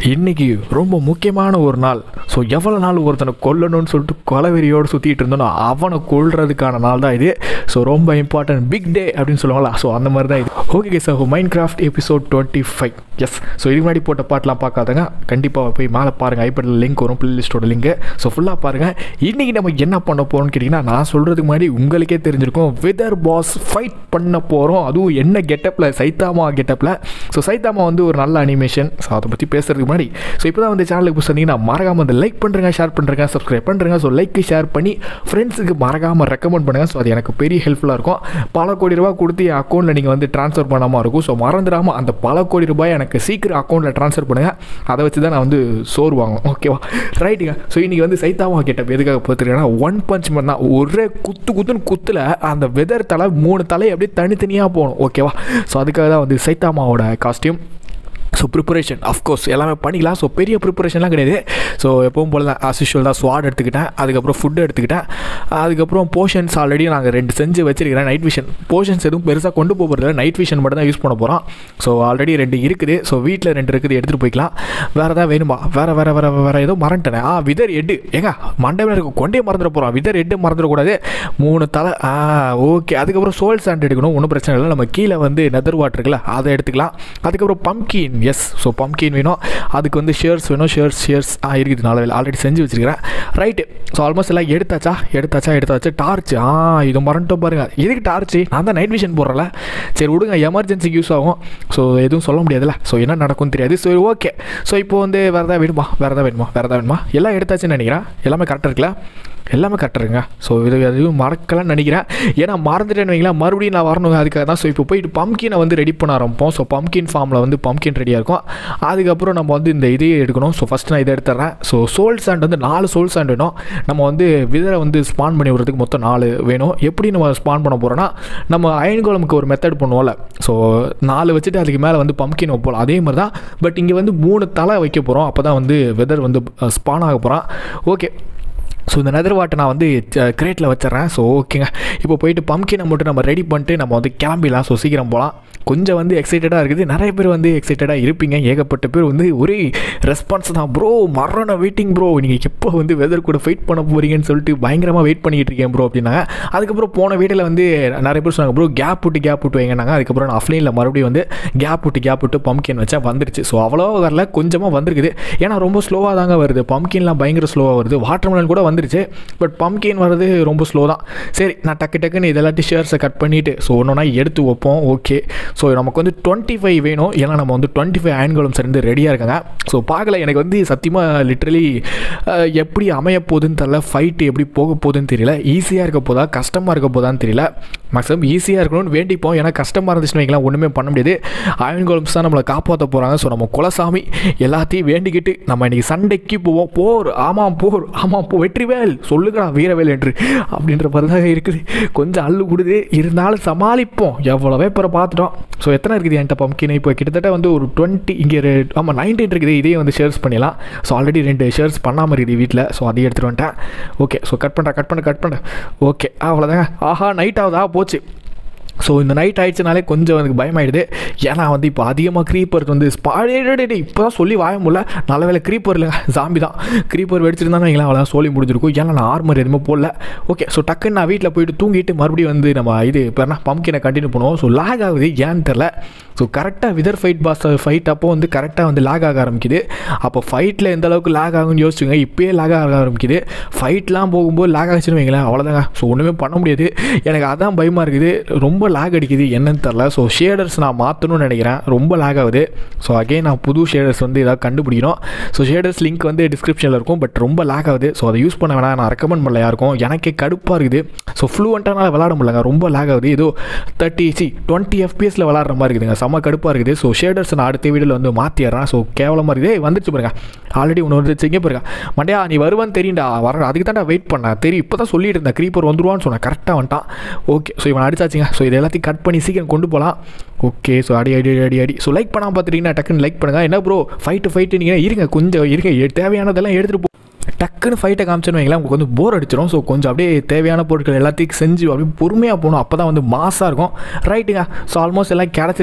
இன்னைக்கு ரொம்ப முக்கியமான ஒரு நாள் ஸோ எவ்வளோ நாள் ஒருத்தனை கொல்லணும்னு சொல்லிட்டு கொலவெறியோடு சுற்றிட்டு இருந்தோனோ அவனை கொல்றதுக்கான நாள் தான் இது ஸோ ரொம்ப இம்பார்ட்டன்ட் பிக் டே அப்படின்னு சொல்லுவாங்களா ஸோ அந்த மாதிரி தான் இது okay sir Minecraft episode twenty five yes so இதுக்கு முன்னாடி போட்ட பாட்டெலாம் பார்க்காதங்க கண்டிப்பாக போய் மேலே பாருங்கள் ஐபேடில் லிங்க் வரும் பிளேலிஸ்ட்டோட லிங்க் ஸோ ஃபுல்லாக பாருங்கள் இன்றைக்கி நம்ம என்ன பண்ண போகிறோம்னு கேட்டிங்கன்னா நான் சொல்கிறதுக்கு முன்னாடி உங்களுக்கே தெரிஞ்சிருக்கும் விதர் பாஸ் ஃபைட் பண்ண போகிறோம் அதுவும் என்ன கெட்டப்பில் சைத்தாமா கெட்டப்பில் ஸோ சைத்தாமா வந்து ஒரு நல்ல அனிமேஷன் ஸோ அதை பற்றி பேசுறதுக்கு முன்னாடி ஸோ இப்போ தான் வந்து சேனலுக்கு புதுசு வந்தீங்கன்னா மறக்காமல் வந்து லைக் பண்ணுறேங்க ஷேர் பண்ணுறேங்க சப்ஸ்கிரைப் பண்ணுறேங்க ஸோ லைக் ஷேர் பண்ணி ஃப்ரெண்ட்ஸுக்கு மறக்காமல் ரெக்கமெண்ட் பண்ணுங்கள் ஸோ அது எனக்கு பெரிய ஹெல்ப்ஃபுல்லாக இருக்கும் பல கோடி ரூபா கொடுத்து என் அக்கௌண்ட்டில் நீங்கள் வந்து ட்ரான்ஸ்ஃபர் பண்ணாமல் இருக்கும் ஸோ மறந்துடாமல் அந்த பல கோடி ரூபாய் எனக்கு சீக்கிரம் அக்கௌண்ட்டில் ட்ரான்ஸ்ஃபர் பண்ணுங்கள் அதை வச்சு தான் நான் வந்து சோறு வாங்குவேன் ஓகேவா ரைட்டுங்க ஸோ இன்றைக்கி வந்து சைத்தாமா கேட்ட எதுக்காக பார்த்துருக்கேன்னா ஒன் பஞ்ச் மேன் தான் ஒரே குத்து குத்துன்னு குத்தில் அந்த வெதர் தலை மூணு தலை அப்படியே தனித்தனியாக போகணும் ஓகேவா ஸோ அதுக்காக தான் வந்து சைத்தாமாவோட காஸ்டியூம் ஸோ ப்ரிப்பரேஷன் அஃப்கோர்ஸ் எல்லாமே பண்ணிக்கலாம் ஸோ பெரிய ப்ரிப்பரேஷன்லாம் கிடையாது ஸோ எப்பவும் போல தான் ஆஸ் யூஷுவல் தான் ஸ்வாட் எடுத்துக்கிட்டேன் அதுக்கப்புறம் ஃபுட்டு எடுத்துக்கிட்டேன் அதுக்கப்புறம் போர்ஷன்ஸ் ஆல்ரெடி நாங்கள் ரெண்டு செஞ்சு வச்சிருக்கிறேன் நைட் விஷன் போர்ஷன்ஸ் எதுவும் பெருசாக கொண்டு போகிறது நைட் விஷன் மட்டும் தான் யூஸ் பண்ண போகிறோம் ஸோ ஆல்ரெடி ரெண்டு இருக்குது ஸோ வீட்டில் ரெண்டு இருக்குது எடுத்துகிட்டு போய்க்கலாம் வேறு ஏதாவது வேணுமா வேறு வேறு வேறு வேறு ஏதோ மறந்துட்டேன் ஆ விதர் எட்டு ஏங்க மண்டபம் இருக்க கொண்டே மறந்துட போகிறோம் விதர் எட்டு மறந்துடக்கூடாது மூணு தலை ஆ ஓகே அதுக்கப்புறம் சோல் சாண்ட் எடுக்கணும் ஒன்றும் பிரச்சனை இல்லை நம்ம கீழே வந்து நெதர் வாட்டர் இருக்குல்ல அதை எடுத்துக்கலாம் அதுக்கப்புறம் பம்கின் எஸ் ஸோ பம்கின் வேணும் அதுக்கு வந்து ஷேர்ஸ் வேணும் ஷேர்ஸ் ஷேர்ஸ் ஆ இருக்குது நாலு வேலை ஆல்ரெடி செஞ்சு வச்சிருக்கிறேன் ரைட்டு ஸோ ஆல்மோஸ்ட் எல்லாம் எடுத்தாச்சா எடுத்தாச்சா எடுத்தாச்சு டார்ச் ஆ இது மறந்துட்டோம் பாருங்க எதுக்கு டார்ச்சு நான் தான் நைட் விஷன் போடுறல சரி விடுங்க எமர்ஜென்சிக்கு யூஸ் ஆகும் ஸோ எதுவும் சொல்ல முடியாதுல்ல ஸோ என்ன நடக்கும்னு தெரியாது சரி ஓகே ஸோ இப்போ வந்து வேறு ஏதாவது வேணுமா வேறு ஏதாவது வேணுமா வேறு ஏதாவது வேணுமா எல்லாம் எடுத்தாச்சுன்னு நினைக்கிறேன் எல்லாமே கரெக்டாக இருக்குல்ல எல்லாமே கரெக்டாக இருக்குங்க ஸோ இது எதுவும் மறக்கலாம்னு நினைக்கிறேன் ஏன்னா மறந்துட்டேன்னு வைங்களேன் மறுபடியும் நான் வரணும் அதுக்காக தான் ஸோ இப்போ போயிட்டு பம்கினை வந்து ரெடி பண்ண ஆரம்பிப்போம் ஸோ பம்கின் ஃபார்மில் வந்து பம்கின் ரெடியாக இருக்கும் அதுக்கப்புறம் நம்ம வந்து இந்த இதையே எடுக்கணும் ஸோ ஃபஸ்ட் நான் இதை எடுத்துறேன் ஸோ சோல் சாண்ட் வந்து நாலு சோல் சாண்ட் வேணும் நம்ம வந்து விதரை வந்து ஸ்பான் பண்ணி விடுறதுக்கு மொத்தம் நாலு வேணும் எப்படி நம்ம ஸ்பான் பண்ண போகிறோன்னா நம்ம அயன் கோலமுக்கு ஒரு மெத்தட் பண்ணுவோம்ல ஸோ நாலு வச்சுட்டு அதுக்கு மேலே வந்து பம்கின் வைப்போம் அதே மாதிரி தான் பட் இங்கே வந்து மூணு தலை வைக்க போகிறோம் அப்போ தான் வந்து வெதர் வந்து ஸ்பான் ஆக போகிறான் ஓகே ஸோ இந்த நெதர் வாட்டை நான் வந்து கிரேட்டில் வச்சிட்றேன் ஸோ ஓகேங்க இப்போ போயிட்டு பம்கினை மட்டும் நம்ம ரெடி பண்ணிட்டு நம்ம வந்து கிளம்பிடலாம் ஸோ சீக்கிரம் போகலாம் கொஞ்சம் வந்து எக்ஸைட்டடாக இருக்குது நிறைய பேர் வந்து எக்ஸைட்டடாக இருப்பீங்க ஏகப்பட்ட பேர் வந்து ஒரே ரெஸ்பான்ஸ் தான் ப்ரோ மரண வெயிட்டிங் ப்ரோ நீங்கள் எப்போ வந்து வெதர் கூட ஃபைட் பண்ண போகிறீங்கன்னு சொல்லிட்டு பயங்கரமாக வெயிட் பண்ணிகிட்டு இருக்கேன் ப்ரோ அப்படின்னாங்க அதுக்கப்புறம் போன வீடியோவில் வந்து நிறைய பேர் சொன்னாங்க ப்ரோ கேப் விட்டு கேப் விட்டு வைங்கனாங்க அதுக்கப்புறம் நான் ஆஃப்லைனில் மறுபடியும் வந்து கேப் விட்டு கேப் விட்டு பம்கின் வச்சா வந்துருச்சு ஸோ அவ்வளோ வரல கொஞ்சமாக வந்திருக்குது ஏன்னா ரொம்ப ஸ்லோவாக தாங்க வருது பம்கின்லாம் பயங்கர ஸ்லோவாக வருது வாட்டர் மெலன் கூட வந்துருச்சு பட் பம்கின் வர்றது ரொம்ப ஸ்லோ தான் சரி நான் டக்கு டக்குன்னு இதெல்லாத்தையும் ஷேர்ஸை கட் பண்ணிவிட்டு ஸோ ஒன்று எடுத்து வைப்போம் ஓகே ஸோ நமக்கு வந்து டுவெண்ட்டி ஃபைவ் வேணும் ஏன்னா நம்ம வந்து டுவெண்ட்டி ஃபைவ் ஆன்குலம் சேர்ந்து ரெடியாக இருக்காங்க ஸோ பார்க்கல எனக்கு வந்து சத்தியமாக லிட்ரலி எப்படி அமைய போகுதுன்னு தெரில ஃபைட்டு எப்படி போக போகுதுன்னு தெரியல ஈஸியாக இருக்க போதா கஷ்டமாக இருக்க போதான்னு தெரியல மேக்ஸிமம் ஈஸியாக இருக்கணும்னு வேண்டிப்போம் ஏன்னா கஷ்டமாக இருந்துச்சுன்னு வைக்கலாம் ஒன்றுமே பண்ண முடியாது அயன் கோலம்ஸ் தான் நம்மளை காப்பாற்ற போகிறாங்க ஸோ நம்ம குலசாமி எல்லாத்தையும் வேண்டிக்கிட்டு நம்ம இன்றைக்கி சண்டைக்கு போவோம் போர் ஆமாம் போர் ஆமாம் போ வெற்றிவேல் சொல்லுங்கடா வீரவேல் என்று அப்படின்ற மாதிரி தான் இருக்குது கொஞ்சம் அள்ளு கொடுது இருந்தாலும் சமாளிப்போம் எவ்வளோ பேப்பரை பார்த்துட்டோம் ஸோ எத்தனை இருக்குது என்கிட்ட பம்கின் இப்போ கிட்டத்தட்ட வந்து ஒரு டுவெண்ட்டி இங்கே ஆமாம் நைன்டீன் இருக்குது இதே வந்து ஷேர்ஸ் பண்ணிடலாம் ஸோ ஆல்ரெடி ரெண்டு ஷேர்ஸ் பண்ணாமல் இருக்குது வீட்டில் ஸோ அதையும் எடுத்துகிட்டு வந்துட்டேன் ஓகே ஸோ கட் பண்ணுறேன் கட் பண்ண கட் பண்ண ஓகே அவ்வளோதாங்க ஆஹா நைட் ஆகுதா போச்சு ஸோ இந்த நைட் ஆயிடுச்சுனாலே கொஞ்சம் எனக்கு பயமாயிடுது ஏன்னா வந்து இப்போ அதிகமாக க்ரீப்பர் வந்து ஸ்பாடே இப்போ தான் சொல்லி வாய முடியல நல்ல வேலை க்ரீப்பர் இல்லை ஜாம்பி தான் க்ரீப்பர் வெடிச்சிருந்தானே வைங்களா அவ்வளோ சொல்லி முடிஞ்சிருக்கும் ஏன்னா நான் ஆர்மர் எதுவுமே போடல ஓகே ஸோ டக்குன்னு நான் வீட்டில் போயிட்டு தூங்கிட்டு மறுபடியும் வந்து நம்ம இது இப்போ என்ன பம்கினை கண்டினியூ பண்ணுவோம் ஸோ லாக் ஆகுது ஏன்னு தெரில ஸோ கரெக்டாக விதர் ஃபைட் பாஸ் ஃபைட் அப்போ வந்து கரெக்டாக வந்து லாக் ஆக ஆரம்பிக்குது அப்போ ஃபைட்டில் எந்த அளவுக்கு லாக் ஆகும்னு யோசிச்சுங்க இப்போயே லாக் ஆக ஆரம்பிக்குது ஃபைட்லாம் போகும்போது லாக் ஆச்சுன்னு வைங்களேன் அவ்வளோதாங்க ஸோ ஒன்றுமே பண்ண முடியாது எனக்கு அதான் பயமாக இருக்குது ரொம்ப லாக் அடிக்குது என்னன்னு தெரில ஸோ ஷேடர்ஸ் நான் மாற்றணும்னு நினைக்கிறேன் ரொம்ப லாக் ஆகுது ஸோ அகைன் நான் புது ஷேடர்ஸ் வந்து ஏதாவது கண்டுபிடிக்கணும் ஸோ ஷேடர்ஸ் லிங்க் வந்து டிஸ்கிரிப்ஷனில் இருக்கும் பட் ரொம்ப லாக் ஆகுது ஸோ அதை யூஸ் பண்ண வேணாம் நான் ரெக்கமெண்ட் பண்ணல யாருக்கும் எனக்கே கடுப்பாக இருக்குது ஸோ ஃப்ளூவெண்ட்டாக விளாட முடியலங்க ரொம்ப லாக் ஆகுது ஏதோ தேர்ட்டி சி டுவெண்ட்டி எஃபிஎஸில் விளாட்ற மாதிரி இருக்குதுங்க செம்ம கடுப்பாக இருக்குது ஸோ ஷேடர்ஸ் நான் அடுத்த வீடியோவில் வந்து மாற்றிடுறேன் ஸோ கேவலமாக இருக்குது வந்துச்சு பாருங்க ஆல்ரெடி ஒன்று வந்துச்சு இங்கே பாருங்க மண்டியா நீ வருவான்னு தெரியும்டா வர அதுக்கு தான் வெயிட் பண்ணேன் தெரியும் இப்போ தான் சொல்லிட்டு இருந்தேன் க்ரீப்பர் வந்துருவான்னு சொன்னேன் கரெக்டாக வந்துட்டான் ஓகே ஸோ இவன் அடிச்சாச்சுங்க ஸோ இது எல்லாத்தையும் கட் பண்ணி சீக்கிரம் கொண்டு போகலாம் ஓகே ஸோ அடி அடி அடி அடி ஸோ லைக் பண்ணாமல் பார்த்துட்டீங்கன்னா டக்குன்னு லைக் பண்ணுங்கள் என்ன ப்ரோ ஃபைட்டு ஃபைட்டு நீங்கள் இருங்க கொஞ்சம் இருங்க தேவையானதெல்லாம் எடுத்துகிட்டு போ டக்குன்னு ஃபைட்டை காமிச்சோன்னு வைங்களேன் உங்களுக்கு வந்து போர் அடிச்சிடும் ஸோ கொஞ்சம் அப்படியே தேவையான பொருட்கள் எல்லாத்தையும் செஞ்சு அப்படியே பொறுமையாக போகணும் அப்போ தான் வந்து மாசாக இருக்கும் ரைட்டுங்க ஸோ ஆல்மோஸ்ட் எல்லாம் கிடச்சி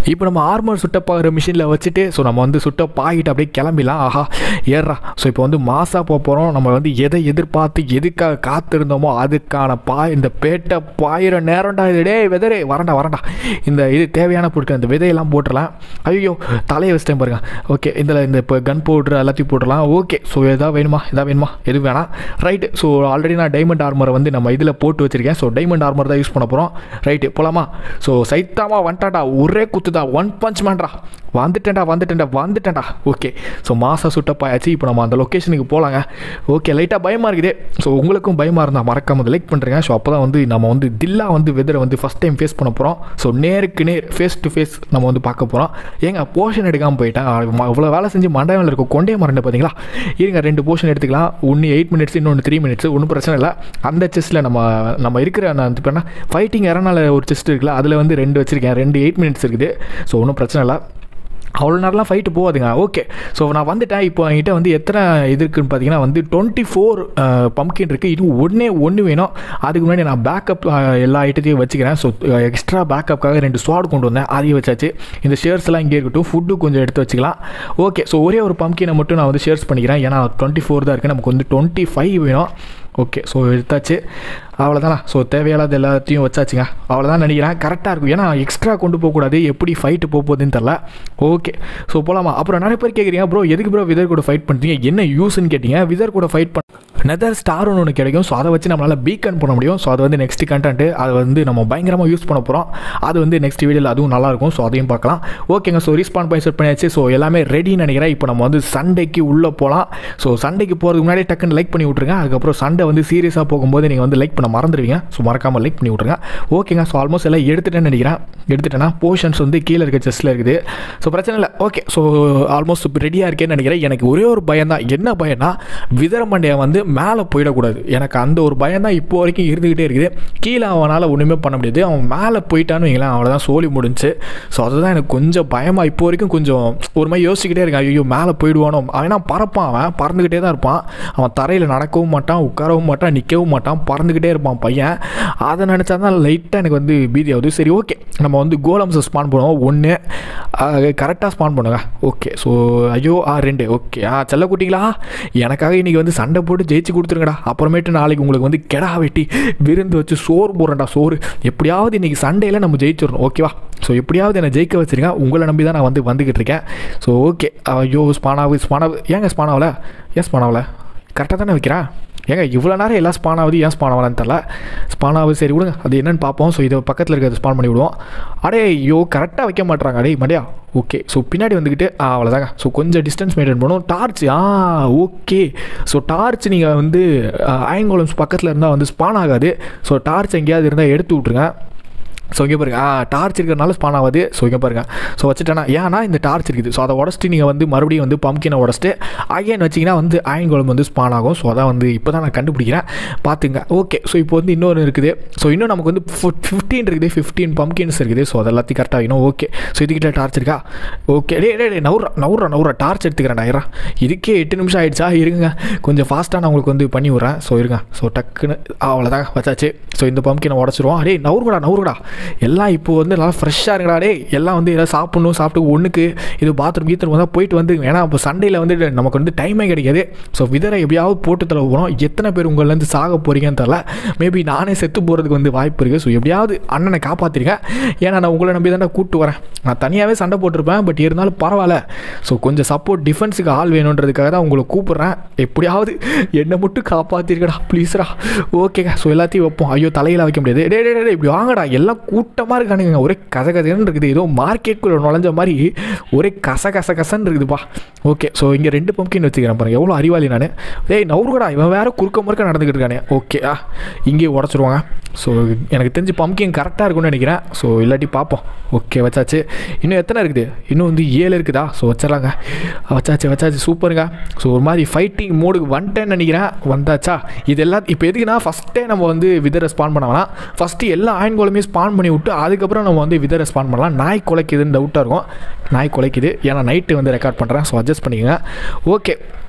இப்போ நம்ம ஆர்மர் சுட்டப் ஆகிற மிஷினில் வச்சுட்டு ஸோ நம்ம வந்து சுட்டப் ஆகிட்டு அப்படியே கிளம்பிடலாம் ஆஹா ஏறா ஸோ இப்போ வந்து மாசாக போக போகிறோம் நம்ம வந்து எதை எதிர்பார்த்து எதுக்காக காத்திருந்தோமோ அதுக்கான பா இந்த பேட்டை பாயிர நேரம்டா இது டே வெதரே வரண்டா வரண்டா இந்த இது தேவையான பொருட்கள் இந்த விதையெல்லாம் போட்டுடலாம் ஐயோ தலையை வச்சிட்டேன் பாருங்க ஓகே இதில் இந்த இப்போ கன் பவுட்ரு எல்லாத்தையும் போட்டுடலாம் ஓகே ஸோ எதாவது வேணுமா எதாவது வேணுமா எதுவும் வேணாம் ரைட்டு ஸோ ஆல்ரெடி நான் டைமண்ட் ஆர்மரை வந்து நம்ம இதில் போட்டு வச்சிருக்கேன் ஸோ டைமண்ட் ஆர்மர் தான் யூஸ் பண்ண போகிறோம் ரைட்டு போகலாமா ஸோ சைத்தாமா வந்துட்டாடா ஒரே குத்துதா ஒன் பஞ்ச் மேன்டா வந்துட்டேன்டா வந்துட்டேன்டா வந்துட்டேன்டா ஓகே ஸோ மாசா சுட்டப்பாயாச்சு இப்போ நம்ம அந்த லொக்கேஷனுக்கு போகலாங்க ஓகே லைட்டாக பயமாக இருக்குது ஸோ உங்களுக்கும் பயமாக இருந்தால் மறக்காம லைக் பண்ணுறேங்க ஸோ அப்போ தான் வந்து நம்ம வந்து தில்லா வந்து வெதரை வந்து ஃபஸ்ட் டைம் ஃபேஸ் பண்ண போகிறோம் ஸோ நேருக்கு நேர் ஃபேஸ் டு ஃபேஸ் நம்ம வந்து பார்க்க போகிறோம் ஏங்க போர்ஷன் எடுக்காமல் போயிட்டேன் இவ்வளோ வேலை செஞ்சு மண்டபத்தில் இருக்க கொண்டே மறந்து பார்த்தீங்களா இருங்க ரெண்டு போர்ஷன் எடுத்துக்கலாம் ஒன்று எயிட் மினிட்ஸ் இன்னொன்று த்ரீ மினிட்ஸ் ஒன்றும் பிரச்சனை இல்லை அந்த செஸ்ட்டில் நம்ம நம்ம இருக்கிற நான் இப்போ என்ன ஃபைட்டிங் இறனால ஒரு செஸ்ட் இருக்குல்ல அதில் வந்து ரெண்டு வச்சுருக்கேன் ரெண்டு எயிட் மினிட்ஸ் இருக்குது ஸோ ஒன்றும் பிரச்சனை இல்லை அவ்வளோ நேரம்லாம் ஃபைட்டு போகாதுங்க ஓகே ஸோ நான் வந்துட்டேன் இப்போ என்கிட்ட வந்து எத்தனை இது இருக்குன்னு பார்த்தீங்கன்னா வந்து டுவெண்ட்டி ஃபோர் பம்கின் இருக்குது இது ஒன்றே ஒன்று வேணும் அதுக்கு முன்னாடி நான் பேக்கப் எல்லா ஐட்டத்தையும் வச்சுக்கிறேன் ஸோ எக்ஸ்ட்ரா பேக்கப்புக்காக ரெண்டு ஸ்வாட் கொண்டு வந்தேன் அதையும் வச்சாச்சு இந்த ஷேர்ஸ்லாம் இங்கே இருக்கட்டும் ஃபுட்டு கொஞ்சம் எடுத்து வச்சுக்கலாம் ஓகே ஸோ ஒரே ஒரு பம்கினை மட்டும் நான் வந்து ஷேர்ஸ் பண்ணிக்கிறேன் ஏன்னா டுவெண்ட்டி ஃபோர் தான் இருக்குது நமக்கு வந்து டுவெண்ட்டி ஃபைவ் வேணும் ஓகே ஸோ எடுத்தாச்சு அவ்வளோதானா ஸோ தேவையில்லாத எல்லாத்தையும் வச்சாச்சுங்க அவ்வளோதான் நினைக்கிறேன் கரெக்டாக இருக்கும் ஏன்னா எக்ஸ்ட்ரா கொண்டு போகக்கூடாது எப்படி ஃபைட்டு போக போகுதுன்னு தெரில ஓகே ஸோ போகலாமா அப்புறம் நிறைய பேர் கேட்குறீங்க ப்ரோ எதுக்கு ப்ரோ விதர் கூட ஃபைட் பண்ணுறீங்க என்ன யூஸ்ன்னு கேட்டிங்க விதர் கூட ஃபைட் பண்ண நெதர் ஸ்டார்னு ஒன்று கிடைக்கும் ஸோ அதை வச்சு நம்மளால் பீக்கன் பண்ண முடியும் ஸோ அது வந்து நெக்ஸ்ட் கண்டென்ட்டு அதை வந்து நம்ம பயங்கரமாக யூஸ் பண்ண போகிறோம் அது வந்து நெக்ஸ்ட் வீடியோவில் அதுவும் நல்லாயிருக்கும் ஸோ அதையும் பார்க்கலாம் ஓகேங்க ஸோ ரீஸ்பான் பண்ணி செட் பண்ணியாச்சு ஸோ எல்லாமே ரெடின்னு நினைக்கிறேன் இப்போ நம்ம வந்து சண்டைக்கு உள்ளே போகலாம் ஸோ சண்டைக்கு போகிறதுக்கு முன்னாடி டக்குன்னு லைக் பண்ணி விட்ருங்க அதுக்கப்புறம் சண்டை வந்து சீரியஸாக போகும்போது நீங்கள் வந்து லைக் பண்ண மறந்துடுவீங்க ஸோ மறக்காமல் லைக் பண்ணி விட்ருங்க ஓகேங்க ஸோ ஆல்மோஸ்ட் எல்லாம் எடுத்துட்டேன்னு நினைக்கிறேன் எடுத்துட்டேன்னா போர்ஷன்ஸ் வந்து கீழே இருக்க செஸ்ட்டில் இருக்குது ஸோ பிரச்சனை இல்லை ஓகே ஸோ ஆல்மோஸ்ட் இப்போ ரெடியாக இருக்கேன்னு நினைக்கிறேன் எனக்கு ஒரே ஒரு பயம் தான் என்ன பயம்னா விதரமண்டையை வந்து மேலே போயிடக்கூடாது எனக்கு அந்த ஒரு பயம் தான் இப்போ வரைக்கும் இருந்துக்கிட்டே இருக்குது கீழே அவனால் ஒன்றுமே பண்ண முடியாது அவன் மேலே போயிட்டான்னு வைங்களேன் அவ்வளோதான் சோழி முடிஞ்சு ஸோ அதுதான் எனக்கு கொஞ்சம் பயமாக இப்போ வரைக்கும் கொஞ்சம் ஒரு மாதிரி யோசிச்சுக்கிட்டே இருக்கேன் ஐயோ மேலே போயிடுவானோ அவனா பறப்பான் அவன் பறந்துக்கிட்டே தான் இருப்பான் அவன் தரையில் நடக்கவும் மாட்டான் உட்காரவும் மாட்டான் நிற்கவும் மாட்டான் பறந்துக்கிட்டே இருப்பான் பையன் அதை நினச்சா தான் லைட்டாக எனக்கு வந்து பீதி ஆகுது சரி ஓகே நம்ம வந்து கோலம்ஸை ஸ்பான் பண்ணுவோம் ஒன்று கரெக்டாக ஸ்பான் பண்ணுங்க ஓகே ஸோ ஐயோ ஆ ரெண்டு ஓகே ஆ செல்லக்குட்டிங்களா எனக்காக இன்றைக்கி வந்து சண்டை போட்டு ஜெயிச்சு கொடுத்துருங்கடா அப்புறமேட்டு நாளைக்கு உங்களுக்கு வந்து கெடா வெட்டி விருந்து வச்சு சோறு போடுறேன்டா சோறு எப்படியாவது இன்றைக்கி சண்டையில் நம்ம ஜெயிச்சிடணும் ஓகேவா ஸோ எப்படியாவது என்னை ஜெயிக்க வச்சுருங்க உங்களை நம்பி தான் நான் வந்து வந்துக்கிட்டு இருக்கேன் ஸோ ஓகே ஐயோ ஸ்பானாவு ஸ்பானாவு ஏங்க ஸ்பானாவில் ஏன் ஸ்பானாவில் கரெக்டாக தானே வைக்கிறேன் ஏங்க இவ்வளோ நேரம் எல்லாம் ஸ்பான் ஆகுது ஏன் ஸ்பான் ஆகலான்னு தெரில ஸ்பான் ஆகுது சரி விடுங்க அது என்னென்னு பார்ப்போம் ஸோ இதை பக்கத்தில் இருக்கிறது ஸ்பான் பண்ணி விடுவோம் அடே ஐயோ கரெக்டாக வைக்க மாட்றாங்க அடே மடியா ஓகே ஸோ பின்னாடி வந்துக்கிட்டு ஆ அவ்வளோதாங்க ஸோ கொஞ்சம் டிஸ்டன்ஸ் மெயின்டைன் பண்ணும் டார்ச் ஆ ஓகே ஸோ டார்ச் நீங்கள் வந்து அயங்கோலம்ஸ் பக்கத்தில் இருந்தால் வந்து ஸ்பான் ஆகாது ஸோ டார்ச் எங்கேயாவது இருந்தால் எடுத்து விட்ருங்க ஸோ இங்கே பாருங்க ஆ டார்ச் இருக்கிறனால ஸ்பான் ஆகாது ஸோ இங்கே பாருங்க ஸோ வச்சுட்டேன்னா ஏன்னா இந்த டார்ச் இருக்குது ஸோ அதை உடச்சிட்டு நீங்கள் வந்து மறுபடியும் வந்து பம்கினை உடச்சிட்டு அயன் வச்சிங்கன்னா வந்து அயன் குழம்பு வந்து ஸ்பான் ஆகும் ஸோ அதான் வந்து இப்போ தான் நான் கண்டுபிடிக்கிறேன் பார்த்துங்க ஓகே ஸோ இப்போ வந்து இன்னொரு இருக்குது ஸோ இன்னும் நமக்கு வந்து ஃபிஃப்டீன் இருக்குது ஃபிஃப்டீன் பம்கின்ஸ் இருக்குது ஸோ அது எல்லாத்தையும் கரெக்டாக வேணும் ஓகே ஸோ இதுக்கிட்ட டார்ச் இருக்கா ஓகே டே டே டே நவுறா நவுறா நவுறா டார்ச் எடுத்துக்கிறேன் ஐரா இதுக்கே எட்டு நிமிஷம் ஆயிடுச்சா இருங்க கொஞ்சம் ஃபாஸ்ட்டாக நான் உங்களுக்கு வந்து பண்ணி விட்றேன் ஸோ இருங்க ஸோ டக்குன்னு அவ்வளோதான் வச்சாச்சு ஸோ இந்த பம்கினை உடச்சிருவோம் அடே நவுறுடா நவுறுடா எல்லாம் இப்போ வந்து நல்லா ஃப்ரெஷ்ஷாக இருக்குடா டே எல்லாம் வந்து எல்லாம் சாப்பிட்ணும் சாப்பிட்டு ஒன்றுக்கு இது பாத்ரூம் கீத்ரூம் தான் போயிட்டு வந்து ஏன்னா இப்போ சண்டையில் வந்து நமக்கு வந்து டைமே கிடைக்காது ஸோ விதரை எப்படியாவது போட்டு தர போகிறோம் எத்தனை பேர் உங்கள்லேருந்து சாக போகிறீங்கன்னு தெரில மேபி நானே செத்து போகிறதுக்கு வந்து வாய்ப்பு இருக்குது ஸோ எப்படியாவது அண்ணனை காப்பாற்றிருக்கேன் ஏன்னா நான் உங்களை நம்பி தான் கூப்பிட்டு வரேன் நான் தனியாகவே சண்டை போட்டிருப்பேன் பட் இருந்தாலும் பரவாயில்ல ஸோ கொஞ்சம் சப்போர்ட் டிஃபென்ஸுக்கு ஆள் வேணுன்றதுக்காக தான் உங்களை கூப்பிட்றேன் எப்படியாவது என்னை மட்டும் காப்பாற்றிருக்கடா ப்ளீஸ்ரா ஓகேங்க ஸோ எல்லாத்தையும் வைப்போம் ஐயோ தலையில் வைக்க முடியாது டே டே டே இப்படி வாங்கடா எல்லாம் கூட்டமாக இருக்கானுங்க ஒரே கச கசன்னு இருக்குது ஏதோ மார்க்கெட்டுக்குள்ளே நுழைஞ்ச மாதிரி ஒரே கச கச கசன்னு இருக்குதுப்பா ஓகே ஸோ இங்கே ரெண்டு பம்கின் வச்சுக்கிறேன் பாருங்க எவ்வளோ அறிவாளி நான் டேய் நவுருகடா இவன் வேறு குறுக்க முறுக்க நடந்துக்கிட்டு இருக்கானே ஓகே ஆ இங்கேயே உடச்சிருவாங்க ஸோ எனக்கு தெரிஞ்சு பம்கின் கரெக்டாக இருக்கும்னு நினைக்கிறேன் ஸோ இல்லாட்டி பார்ப்போம் ஓகே வச்சாச்சு இன்னும் எத்தனை இருக்குது இன்னும் வந்து ஏழு இருக்குதா ஸோ வச்சிடலாங்க வச்சாச்சு வச்சாச்சு சூப்பருங்க ஸோ ஒரு மாதிரி ஃபைட்டிங் மோடுக்கு வந்துட்டேன்னு நினைக்கிறேன் வந்தாச்சா இது எல்லாம் இப்போ எதுக்குன்னா ஃபஸ்ட்டே நம்ம வந்து விதரை ஸ்பான் பண்ண வேணாம் ஃபஸ்ட்டு எல்லா ஆயின்கோலுமே ஸ்பான் பண்ணி விட்டு அதுக்கப்புறம் நம்ம வந்து விதரை ஸ்பான் பண்ணலாம் நாய் குலைக்குதுன்னு டவுட்டாக இருக்கும் நாய் குலைக்குது ஏன்னா நைட்டு வந்து ரெக்கார்ட் பண்ணுறேன் ஸோ அட்ஜஸ்ட் பண்ணிக்கோங்க ஓகே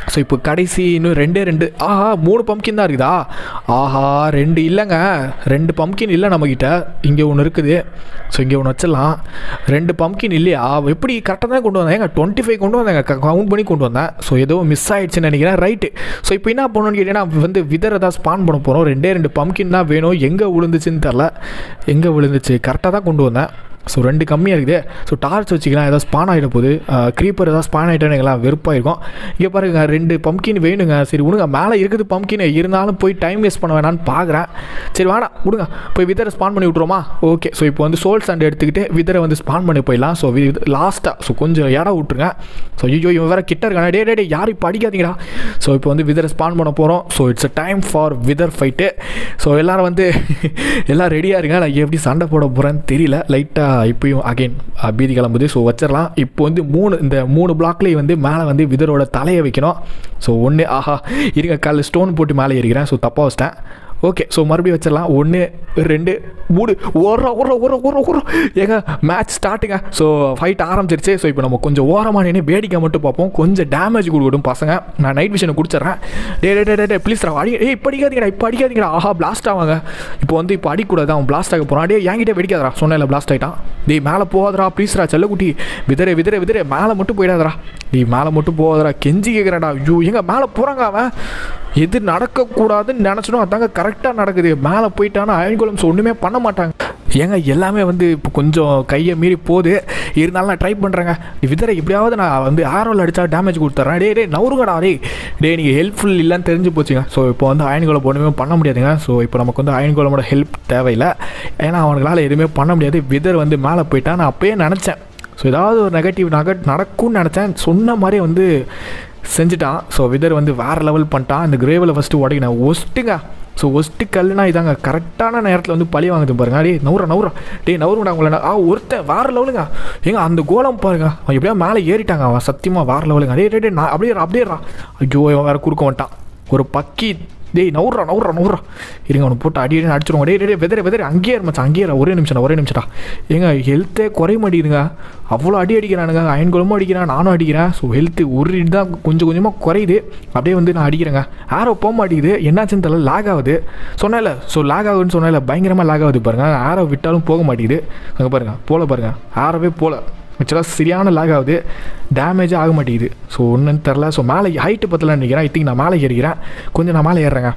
ஸோ இப்போ கடைசி இன்னும் ரெண்டே ரெண்டு ஆஹா மூணு பம்கின் தான் இருக்குதா ஆஹா ரெண்டு இல்லைங்க ரெண்டு பம்கின் இல்லை நம்மக்கிட்ட இங்கே ஒன்று இருக்குது ஸோ இங்கே ஒன்று வச்சிடலாம் ரெண்டு பம்கின் இல்லையா எப்படி கரெக்டாக தான் கொண்டு வந்தேன் ஏங்க டுவெண்ட்டி ஃபைவ் கொண்டு வந்தேங்க கவுண்ட் பண்ணி கொண்டு வந்தேன் ஸோ ஏதோ மிஸ் ஆயிடுச்சுன்னு நினைக்கிறேன் ரைட்டு ஸோ இப்போ என்ன பண்ணணும்னு கேட்டிங்கன்னா வந்து விதரை தான் ஸ்பான் பண்ண போகிறோம் ரெண்டே ரெண்டு பம்கின் தான் வேணும் எங்கே விழுந்துச்சுன்னு தெரில எங்கே விழுந்துச்சு கரெக்டாக தான் கொண்டு வந்தேன் ஸோ ரெண்டு கம்மியாக இருக்குது ஸோ டார்ச் வச்சுக்கலாம் ஏதாவது ஸ்பான் ஆகிட போகுது க்ரீப்பர் ஏதாவது ஸ்பான் ஆகிட்டேன்னு எல்லாம் வெறுப்பாக இருக்கும் இங்கே பாருங்க ரெண்டு பம்கின் வேணுங்க சரி விடுங்க மேலே இருக்குது பம்கின் இருந்தாலும் போய் டைம் வேஸ்ட் பண்ண வேணான்னு பார்க்குறேன் சரி வேணாம் விடுங்க போய் விதரை ஸ்பான் பண்ணி விட்ருவோமா ஓகே ஸோ இப்போ வந்து சோல் சாண்ட் எடுத்துக்கிட்டு விதரை வந்து ஸ்பான் பண்ணி போயிடலாம் ஸோ லாஸ்ட்டாக ஸோ கொஞ்சம் இடம் விட்ருங்க ஸோ ஐயோ இவன் வேறு கிட்ட இருக்கானே டே டே டே யாரும் இப்போ அடிக்காதீங்கடா ஸோ இப்போ வந்து விதரை ஸ்பான் பண்ண போகிறோம் so it's a time for wither fight so எல்லோரும் வந்து எல்லாம் ரெடியாக இருங்க நான் எப்படி சண்டை போட போகிறேன்னு தெரியல லைட்டாக இப்பயும் அகைன் பீதி கிளம்புது ஸோ வச்சிடலாம் இப்போ வந்து மூணு இந்த மூணு பிளாக்லேயே வந்து மேலே வந்து விதரோட தலையை வைக்கணும் ஸோ ஒன்று ஆஹா இருங்க காலைல ஸ்டோன் போட்டு மேலே ஏறிக்கிறேன் ஸோ தப்பாக வச்சிட்டேன் ஓகே ஸோ மறுபடியும் வச்சிடலாம் ஒன்று ரெண்டு மூணு ஓர ஓர ஓர ஓர ஓர ஏங்க மேட்ச் ஸ்டார்ட்டுங்க ஸோ ஃபைட் ஆரம்பிச்சிருச்சு ஸோ இப்போ நம்ம கொஞ்சம் ஓரமாக நின்று வேடிக்கை மட்டும் பார்ப்போம் கொஞ்சம் டேமேஜ் கொடுக்கட்டும் பசங்க நான் நைட் விஷனை குடிச்சிட்றேன் டே டே டே டே ப்ளீஸ் அடி ஏய் இப்போ அடிக்காதீங்கடா இப்போ அடிக்காதீங்கடா ஆஹா பிளாஸ்ட் ஆவாங்க இப்போ வந்து இப்போ அடிக்கூடாது அவன் பிளாஸ்ட் ஆக போகிறான் டே என்கிட்ட வெடிக்காதடா சொன்னேன் பிளாஸ்ட் ஆகிட்டான் டேய் மேலே போகாதடா ப்ளீஸ்ரா செல்லக்குட்டி விதரே விதரே விதரே மேலே மட்டும் போயிடாதடா டேய் மேலே மட்டும் போகாதடா கெஞ்சி கேட்குறேன்டா ஐயோ எங்க மேலே போகிறாங்க அவன் எது நடக்கக்கூடாதுன்னு நினச்சனோ அதாங்க கரெக்டாக நடக்குது மேலே போயிட்டானா அயன்குலம்ஸ் ஒன்றுமே பண்ண மாட்டாங்க ஏங்க எல்லாமே வந்து இப்போ கொஞ்சம் கையை மீறி போகுது இருந்தாலும் நான் ட்ரை பண்ணுறேங்க விதரை எப்படியாவது நான் வந்து ஆரோவில் அடித்தா டேமேஜ் கொடுத்துட்றேன் டே டே நவருங்கடா டே டே நீங்கள் ஹெல்ப்ஃபுல் இல்லைன்னு தெரிஞ்சு போச்சுங்க ஸோ இப்போ வந்து அயன்குலம் ஒன்றுமே பண்ண முடியாதுங்க ஸோ இப்போ நமக்கு வந்து அயன்குலமோட ஹெல்ப் தேவையில்லை ஏன்னா அவனுங்களால் எதுவுமே பண்ண முடியாது விதர் வந்து மேலே போயிட்டா நான் அப்பயே நினச்சேன் ஸோ ஏதாவது ஒரு நெகட்டிவ் நக நடக்கும்னு நினச்சேன் சொன்ன மாதிரி வந்து செஞ்சுட்டான் ஸோ விதர் வந்து வேறு லெவல் பண்ணிட்டான் அந்த கிரேவில் ஃபஸ்ட்டு உடைக்கினேன் ஒஸ்ட்டுங்க ஸோ ஒஸ்ட்டு கல்லுனா இதாங்க கரெக்டான நேரத்தில் வந்து பழி வாங்குது பாருங்க டே நவுறா நவுறா டே நவுருங்கடா உங்களை ஆ ஒருத்தன் வேறு லெவலுங்க ஏங்க அந்த கோலம் பாருங்க அவன் எப்படியா மேலே ஏறிட்டாங்க அவன் சத்தியமாக வேறு லெவலுங்க டே டே டே நான் அப்படியே அப்படியே ஐயோ இவன் வேறு குறுக்க வந்துட்டான் ஒரு பக்கி டேய் நவுறா நவுறா நவுறா இருங்க அவனை போட்டு அடி அடி அடிச்சிருவோம் டே டே வெதரை வெதரை அங்கேயே இருமாச்சு அங்கேயே இரு. ஒரே நிமிஷம் ஒரே நிமிஷம்டா ஏங்க ஹெல்த்தே குறைய மாட்டேங்குதுங்க அவ்வளோ அடி அடிக்கிறானுங்க அயன் குளமும் அடிக்கிறேன் நானும் அடிக்கிறேன் ஸோ ஹெல்த்து ஒரு இது தான் கொஞ்சம் கொஞ்சமாக குறையுது அப்படியே வந்து நான் அடிக்கிறேங்க ஆரோ போக மாட்டேங்குது என்னாச்சுன்னு தெரியல லாக் ஆகுது சொன்னேன்ல ஸோ லாக் ஆகுதுன்னு சொன்னேன்ல பயங்கரமாக லாக் ஆகுது பாருங்க ஆரோ விட்டாலும் போக மாட்டேங்குது அங்கே பாருங்க போல பாருங்க ஆரோவே போல ஆக்சுவலாக சரியான லாக் ஆகுது டேமேஜே ஆக மாட்டேங்குது ஸோ ஒன்றுன்னு தெரில ஸோ மேலே ஹைட்டு பத்தலன்னு நினைக்கிறேன் இத்திக்கு நான் மேலே ஏறிக்கிறேன் கொஞ்சம் நான் மேலே ஏறுறேங்க